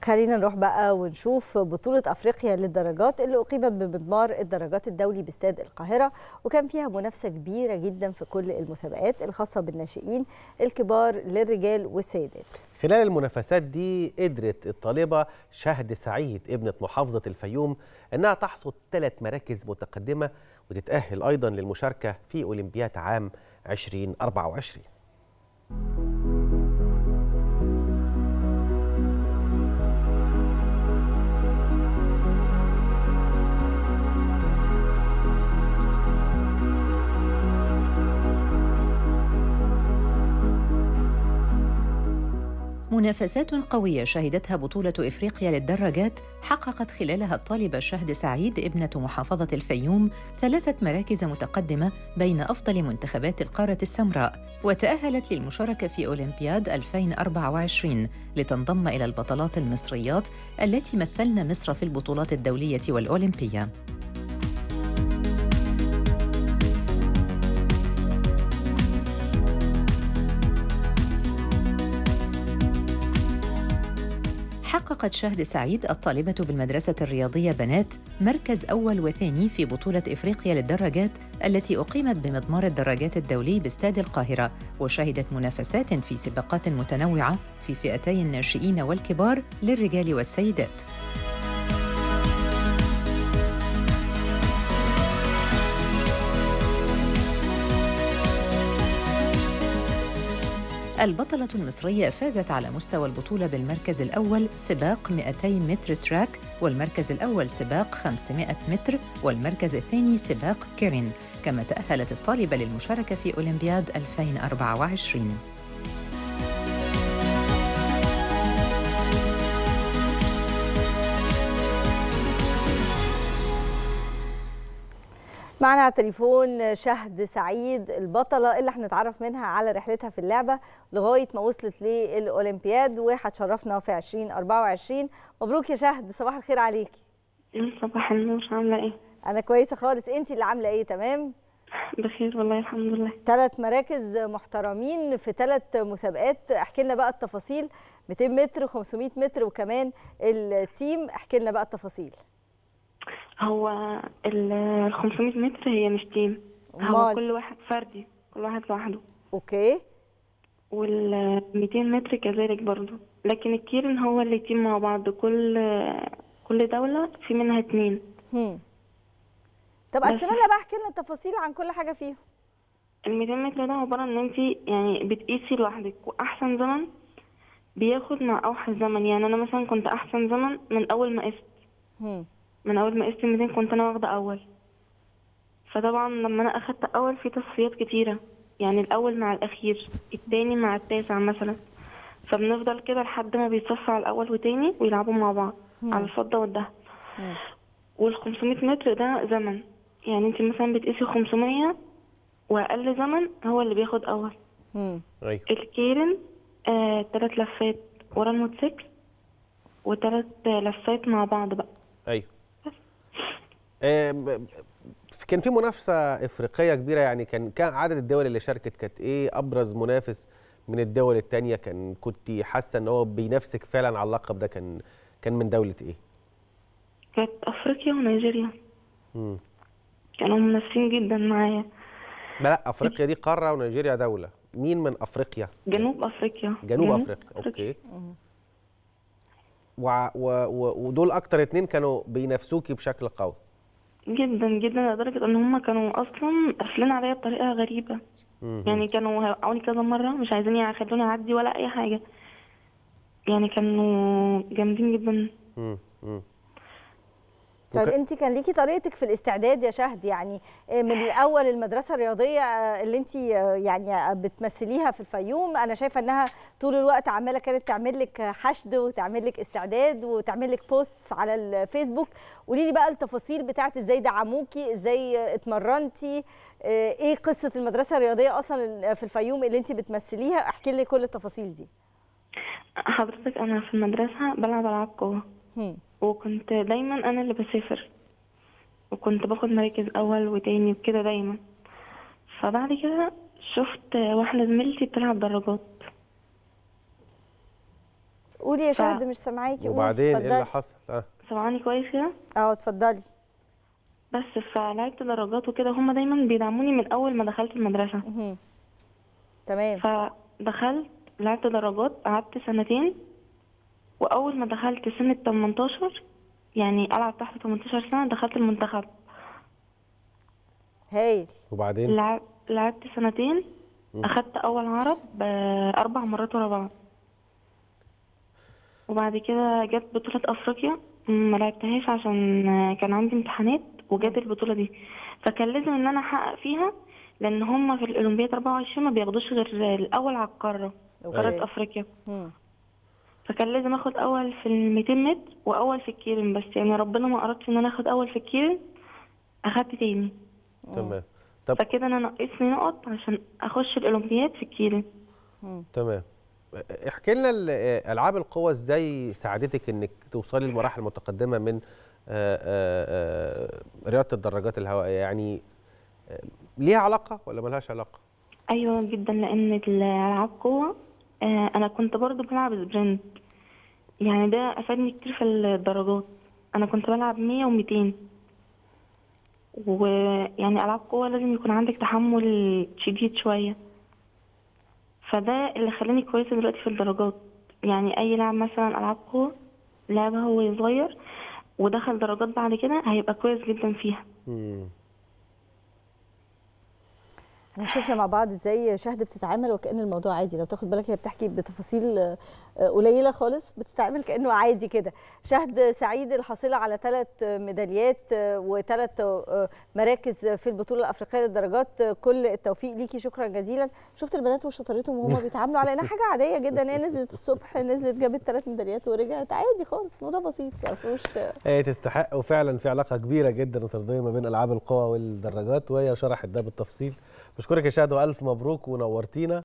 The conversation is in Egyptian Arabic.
خلينا نروح بقى ونشوف بطولة أفريقيا للدرجات اللي أقيمت بمضمار الدرجات الدولي باستاد القاهرة وكان فيها منافسة كبيرة جدا في كل المسابقات الخاصة بالناشئين الكبار للرجال والسيدات خلال المنافسات دي قدرت الطالبة شهد سعيد ابنة محافظة الفيوم أنها تحصد ثلاث مراكز متقدمة وتتأهل أيضا للمشاركة في أولمبياد عام 2024 منافسات قوية شهدتها بطولة إفريقيا للدراجات حققت خلالها الطالبة شهد سعيد ابنة محافظة الفيوم ثلاثة مراكز متقدمة بين أفضل منتخبات القارة السمراء وتأهلت للمشاركة في أولمبياد 2024 لتنضم إلى البطلات المصريات التي مثلن مصر في البطولات الدولية والأولمبية حققت شهد سعيد الطالبة بالمدرسة الرياضية بنات مركز أول وثاني في بطولة إفريقيا للدراجات التي أقيمت بمضمار الدراجات الدولي باستاد القاهرة وشهدت منافسات في سباقات متنوعة في فئتي الناشئين والكبار للرجال والسيدات. البطلة المصرية فازت على مستوى البطولة بالمركز الأول سباق 200 متر تراك والمركز الأول سباق 500 متر والمركز الثاني سباق كيرين كما تأهلت الطالبة للمشاركة في أولمبياد 2024 معنا على التليفون شهد سعيد البطلة اللي هنتعرف منها على رحلتها في اللعبة لغاية ما وصلت للأولمبياد وهتشرفنا في 2024 مبروك يا شهد صباح الخير عليكي صباح النور عاملة ايه؟ أنا كويسة خالص أنت اللي عاملة إيه تمام؟ بخير والله الحمد لله ثلاث مراكز محترمين في ثلاث مسابقات احكي لنا بقى التفاصيل 200 متر و500 متر وكمان التيم احكي لنا بقى التفاصيل هو ال 500 متر هي مش تيم هو أمال؟ كل واحد فردي كل واحد لوحده اوكي وال 200 متر كذلك برضو لكن الكيرن هو اللي تيم مع بعض كل كل دولة في منها اتنين هم. طب بس. قسم لنا بقى احكي لنا التفاصيل عن كل حاجة فيهم ال 200 متر ده عبارة ان انت يعني بتقيسي لوحدك واحسن زمن بياخد مع اوحش زمن يعني انا مثلا كنت احسن زمن من اول ما قست هم. من اول ما قست 200 كنت انا واخده اول فطبعا لما انا اخدت اول في تصفيات كتيره يعني الاول مع الاخير التاني مع التاسع مثلا فبنفضل كده لحد ما بيتصفى على الاول وتاني ويلعبوا مع بعض على الفضه والذهب مم. وال 500 متر ده زمن يعني انت مثلا بتقيسي 500 واقل زمن هو اللي بياخد اول هم. أيوه الكيرن آه تلات لفات ورا الموتوسيكل وتلات لفات مع بعض بقى أيوه آم، كان في منافسة إفريقية كبيرة يعني كان كان عدد الدول اللي شاركت كانت إيه أبرز منافس من الدول التانية كان كنت حاسة إن هو بينافسك فعلا على اللقب ده كان كان من دولة إيه؟ كانت افريقيا ونيجيريا مم. كانوا منافسين جدا معايا لا لا أفريقيا دي قارة ونيجيريا دولة مين من أفريقيا؟ جنوب افريقيا جنوب أفريقيا أوكي وع- و... و... ودول أكتر اتنين كانوا بينافسوكي بشكل قوي جدا جدا لدرجة ان هم كانوا اصلا قافلين عليا بطريقة غريبة مم. يعني كانوا هيوقعوني كذا مرة مش عايزين يخلوني اعدي ولا اي حاجة يعني كانوا جامدين جدا مم. مم. طيب وك- انت كان ليكي طريقتك في الاستعداد يا شهد يعني آه، من الاول المدرسه الرياضيه آه، اللي انت آه، يعني آه، بتمثليها في الفيوم انا شايفه انها طول الوقت عماله كانت تعمل لك حشد وتعمل لك استعداد وتعمل لك بوست على الفيسبوك قولي لي بقى التفاصيل بتاعت ازاي دعموكي ازاي آه، اتمرنتي آه، ايه قصه المدرسه الرياضيه اصلا في الفيوم اللي انت بتمثليها احكي لي كل التفاصيل دي حضرتك انا في المدرسة بلعب العاب قوة هم. وكنت دايما انا اللي بسافر وكنت باخد مراكز اول وتاني وكده دايما فبعد كده شفت واحدة زميلتي بتلعب دراجات قولي يا ف- شهد مش سامعاكي قولي، وبعدين ايه اللي اتفضلي. حصل اه سامعاني كويس كده اه اتفضلي بس فلعبت درجات وكده هما دايما بيدعموني من اول ما دخلت المدرسه مهم. تمام فدخلت لعبت درجات قعدت سنتين واول ما دخلت سن ال 18 يعني العب تحت 18 سنه دخلت المنتخب هايل وبعدين لعب لعبت سنتين اخدت اول عرب آه، اربع مرات ورا بعض وبعد كده جت بطولة افريقيا ما لعبتهاش عشان آه، كان عندي امتحانات وجت البطولة دي فكان لازم ان انا احقق فيها لان هم في الاولمبياد 24 ما بياخدوش غير الاول على القارة أوكي. قارة افريقيا مم. فكان لازم اخد اول في ال 200 متر واول في الكيرن بس يعني ربنا ما اردش ان انا اخد اول في الكيرن اخدت تاني تمام طب فكده انا ناقصني نقط عشان اخش الاولمبياد في الكيرن تمام احكي لنا ال- العاب القوى ازاي ساعدتك انك توصلي لمراحل متقدمه من آه، آه، آه، رياضه الدراجات الهوائيه يعني آه، ليها علاقه ولا ملهاش علاقه ايوه جدا لان الالعاب قوه آه، انا كنت برضو بلعب سبرنت يعني ده افادني كتير في الدرجات انا كنت بلعب 100 و200 ويعني العاب قوه لازم يكون عندك تحمل شديد شويه فده اللي خلاني كويسه دلوقتي في الدرجات يعني اي لاعب مثلا العاب قوه لعبها هو صغير ودخل درجات بعد كده هيبقى كويس جدا فيها مم. احنا شفنا مع بعض ازاي شهد بتتعامل وكأن الموضوع عادي لو تاخد بالك هي بتحكي بتفاصيل آه، آه، قليله خالص بتتعامل كأنه عادي كده شهد سعيد الحاصله على ثلاث ميداليات وثلاث مراكز في البطوله الافريقيه للدرجات آه، كل التوفيق ليكي شكرا جزيلا شفت البنات وشطارتهم وهم بيتعاملوا على انها حاجه عاديه جدا هي نزلت الصبح نزلت جابت ثلاث ميداليات ورجعت عادي خالص الموضوع بسيط ما فيهوش هي تستحق وفعلا في علاقه كبيره جدا وترضيه ما بين العاب القوى والدراجات وهي شرحت ده بالتفصيل بشكرك يا شهد والف مبروك ونورتينا